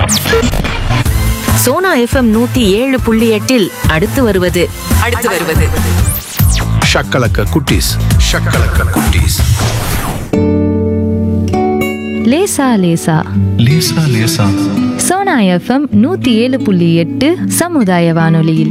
Sona FM நூத்தி ஏழு புள்ளி எட்டில் அடுத்து வருவது அடுத்து வருவது ஷக்கலக்க குட்டீஸ் ஷக்கலக்க குட்டீஸ் லேசா லேசா லேசா லேசா சோனா எஃப்எம் நூத்தி ஏழு புள்ளி எட்டு சமுதாய வானொலியில்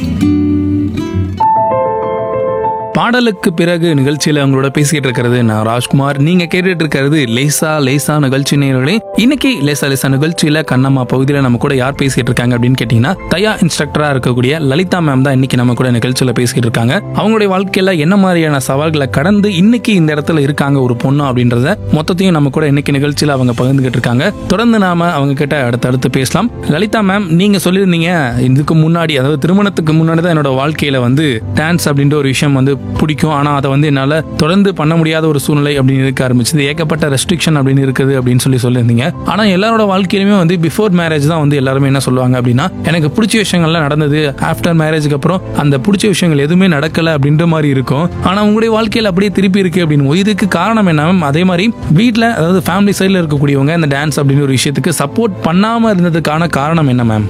பாடலுக்கு பிறகு நிகழ்ச்சியில உங்களோட பேசிட்டு இருக்கிறது நான் ராஜ்குமார் நீங்க கேட்டுட்டு இருக்கிறது லேசா லேசா நிகழ்ச்சி நேர்களே இன்னைக்கு லேசா லேசா நிகழ்ச்சியில கண்ணம்மா பகுதியில நம்ம கூட யார் பேசிட்டு இருக்காங்க அப்படின்னு கேட்டீங்கன்னா தயா இன்ஸ்ட்ரக்டரா இருக்கக்கூடிய லலிதா மேம் தான் இன்னைக்கு நம்ம கூட நிகழ்ச்சியில பேசிட்டு இருக்காங்க அவங்களுடைய வாழ்க்கையில என்ன மாதிரியான சவால்களை கடந்து இன்னைக்கு இந்த இடத்துல இருக்காங்க ஒரு பொண்ணு அப்படின்றத மொத்தத்தையும் நம்ம கூட இன்னைக்கு நிகழ்ச்சியில அவங்க பகிர்ந்துகிட்டு இருக்காங்க தொடர்ந்து நாம அவங்க கிட்ட அடுத்தடுத்து பேசலாம் லலிதா மேம் நீங்க சொல்லியிருந்தீங்க இதுக்கு முன்னாடி அதாவது திருமணத்துக்கு முன்னாடி தான் என்னோட வாழ்க்கையில வந்து டான்ஸ் அப்படின்ற ஒரு விஷயம் வந்து பிடிக்கும் ஆனா அதை வந்து என்னால தொடர்ந்து பண்ண முடியாத ஒரு சூழ்நிலை அப்படின்னு இருக்க ஆரம்பிச்சது ஏகப்பட்ட ரெஸ்ட்ரிக்ஷன் அப்படின்னு இருக்குது அப்படின்னு சொல்லி சொல்லியிருந்தீங்க ஆனா எல்லாரோட வாழ்க்கையிலுமே வந்து பிஃபோர் மேரேஜ் தான் வந்து எல்லாருமே என்ன சொல்லுவாங்க அப்படின்னா எனக்கு பிடிச்ச விஷயங்கள்லாம் நடந்தது ஆஃப்டர் மேரேஜ்க்கு அப்புறம் அந்த பிடிச்ச விஷயங்கள் எதுவுமே நடக்கல அப்படின்ற மாதிரி இருக்கும் ஆனா உங்களுடைய வாழ்க்கையில அப்படியே திருப்பி இருக்கு அப்படின்னு இதுக்கு காரணம் என்ன மேம் அதே மாதிரி வீட்டில் அதாவது ஃபேமிலி சைடில் இருக்கக்கூடியவங்க இந்த டான்ஸ் அப்படின்னு ஒரு விஷயத்துக்கு சப்போர்ட் பண்ணாம இருந்ததுக்கான காரணம் என்ன மேம்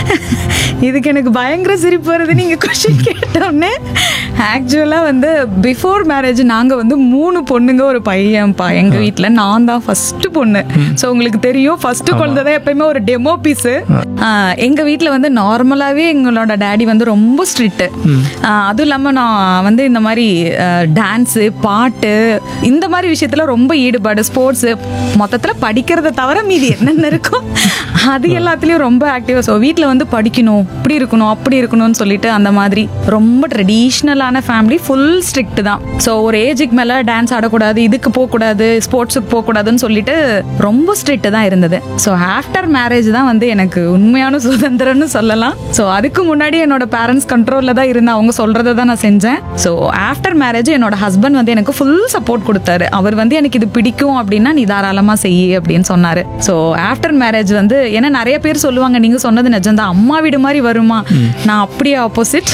இதுக்கு எனக்கு பயங்கர சிரிப்பு வருது நீங்க கொஸ்டின் கேட்டோடனே ஆக்சுவலாக வந்து பிஃபோர் மேரேஜ் நாங்கள் வந்து மூணு பொண்ணுங்க ஒரு பையன்ப்பா எங்க வீட்டில் நான் தான் ஃபர்ஸ்ட் பொண்ணு ஸோ உங்களுக்கு தெரியும் ஃபர்ஸ்ட் குழந்தை தான் எப்பயுமே ஒரு டெமோ பீஸு எங்க வீட்டில் வந்து நார்மலாகவே எங்களோட டேடி வந்து ரொம்ப ஸ்ட்ரிக்ட்டு அதுவும் இல்லாமல் நான் வந்து இந்த மாதிரி டான்ஸு பாட்டு இந்த மாதிரி விஷயத்துல ரொம்ப ஈடுபாடு ஸ்போர்ட்ஸு மொத்தத்தில் படிக்கிறத தவிர மீதி என்னென்ன இருக்கோ அது எல்லாத்துலேயும் ரொம்ப ஆக்டிவாக ஸோ வீட்டில் வந்து படிக்கணும் இப்படி இருக்கணும் அப்படி இருக்கணும்னு சொல்லிட்டு அந்த மாதிரி ரொம்ப ட்ரெடிஷ்னலான ஃபேமிலி ஃபுல் ஸ்ட்ரிக்ட் தான் ஸோ ஒரு ஏஜுக்கு மேலே டான்ஸ் ஆடக்கூடாது இதுக்கு போகக்கூடாது ஸ்போர்ட்ஸுக்கு போகக்கூடாதுன்னு சொல்லிட்டு ரொம்ப ஸ்ட்ரிக்ட் தான் இருந்தது ஸோ ஆஃப்டர் மேரேஜ் தான் வந்து எனக்கு உண்மையான சுதந்திரம்னு சொல்லலாம் ஸோ அதுக்கு முன்னாடி என்னோட பேரண்ட்ஸ் கண்ட்ரோலில் தான் இருந்தேன் அவங்க சொல்கிறத தான் நான் செஞ்சேன் ஸோ ஆஃப்டர் மேரேஜ் என்னோட ஹஸ்பண்ட் வந்து எனக்கு ஃபுல் சப்போர்ட் கொடுத்தாரு அவர் வந்து எனக்கு இது பிடிக்கும் அப்படின்னா நீ தாராளமாக செய் அப்படின்னு சொன்னார் ஸோ ஆஃப்டர் மேரேஜ் வந்து ஏன்னா நிறைய பேர் சொல்லுவாங்க நீங்கள் சொன்னது நிஜம்தான் அம்மா வீடு மாதிரி வருமா நான் அப்படியே ஆப்போசிட்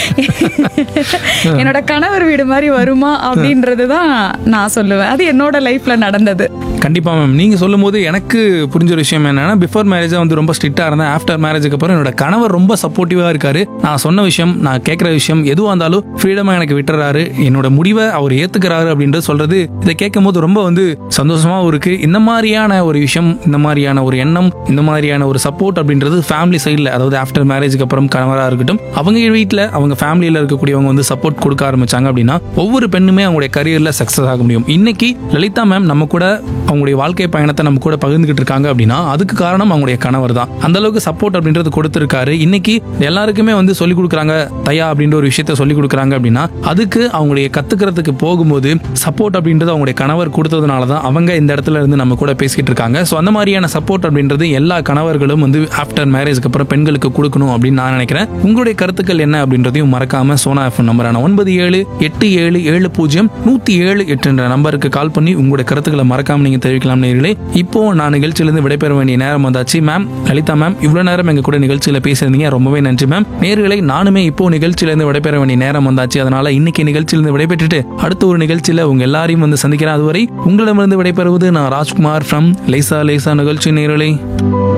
என்னோட கணவர் வீடு மாதிரி வருமா அப்படின்றது தான் நான் சொல்லுவேன் அது என்னோட லைஃப்ல நடந்தது கண்டிப்பா மேம் நீங்க சொல்லும்போது எனக்கு புரிஞ்ச ஒரு விஷயம் என்னன்னா பிஃபோர் மேரேஜ் வந்து ரொம்ப ஸ்ட்ரிக்டா இருந்தேன் ஆஃப்டர் மேரேஜுக்கு அப்புறம் என்னோட கணவர் ரொம்ப சப்போர்ட்டிவா இருக்காரு நான் சொன்ன விஷயம் நான் கேட்கிற விஷயம் எதுவாக இருந்தாலும் ஃப்ரீடமா எனக்கு விட்டுறாரு என்னோட முடிவை அவர் ஏத்துக்கிறாரு அப்படின்றது சொல்றது இதை கேட்கும் போது ரொம்ப வந்து சந்தோஷமாவும் இருக்கு இந்த மாதிரியான ஒரு விஷயம் இந்த மாதிரியான ஒரு எண்ணம் இந்த மாதிரியான ஒரு சப்போர்ட் அப்படின்றது ஃபேமிலி சைடில் அதாவது ஆஃப்டர் மேரேஜுக்கு அப்புறம் கணவராக இருக்கட்டும் அவங்க வீட்டில் அவங்க ஃபேமிலியில் இருக்கக்கூடியவங்க வந்து சப்போர்ட் கொடுக்க ஆரம்பிச்சாங்க அப்படின்னா ஒவ்வொரு பெண்ணுமே அவங்களுடைய கரியரில் சக்ஸஸ் ஆக முடியும் இன்னைக்கு லலிதா மேம் நம்ம கூட அவங்களுடைய வாழ்க்கை பயணத்தை நம்ம கூட பகிர்ந்துகிட்டு இருக்காங்க அப்படின்னா அதுக்கு காரணம் அவங்களுடைய கணவர் தான் அந்த அளவுக்கு சப்போர்ட் அப்படின்றது கொடுத்துருக்காரு இன்னைக்கு எல்லாருக்குமே வந்து சொல்லிக் கொடுக்குறாங்க தயா அப்படின்ற ஒரு விஷயத்த சொல்லிக் கொடுக்குறாங்க அப்படின்னா அதுக்கு அவங்களுடைய கத்துக்கிறதுக்கு போகும்போது சப்போர்ட் அப்படின்றது அவங்களுடைய கணவர் கொடுத்ததுனால தான் அவங்க இந்த இடத்துல இருந்து நம்ம கூட பேசிக்கிட்டு இருக்காங்க ஸோ அந்த மாதிரியான சப்போர்ட் அப்படின்றது எல்லா கணவர்களும் வந்து ஆஃப்டர் மேரேஜ்க்கு அப்புறம் பெண்களுக்கு கொடுக்கணும் அப்படின்னு நான் நினைக்கிறேன் உங்களுடைய கருத்துக்கள் என்ன அப்படின்றதையும் மறக்காம சோனா எஃப் நம்பரான ஒன்பது ஏழு எட்டு ஏழு ஏழு பூஜ்ஜியம் நூத்தி ஏழு எட்டு என்ற நம்பருக்கு கால் பண்ணி உங்களுடைய கருத்துக்களை மறக்காம நீங்க தெரிவிக்கலாம் நேர்களே இப்போ நான் நிகழ்ச்சியிலிருந்து விடைபெற வேண்டிய நேரம் வந்தாச்சு மேம் லலிதா மேம் இவ்வளவு நேரம் எங்க கூட நிகழ்ச்சியில பேசியிருந்தீங்க ரொம்பவே நன்றி மேம் நேர்களை நானுமே இப்போ நிகழ்ச்சியிலிருந்து விடைபெற வேண்டிய நேரம் வந்தாச்சு அதனால இன்னைக்கு நிகழ்ச்சியிலிருந்து விடைபெற்றுட்டு அடுத்த ஒரு நிகழ்ச்சியில உங்க எல்லாரையும் வந்து சந்திக்கிறேன் அதுவரை உங்களிடமிருந்து விடைபெறுவது நான் ராஜ்குமார் ஃப்ரம் லேசா லேசா நிகழ்ச்சி நேரலை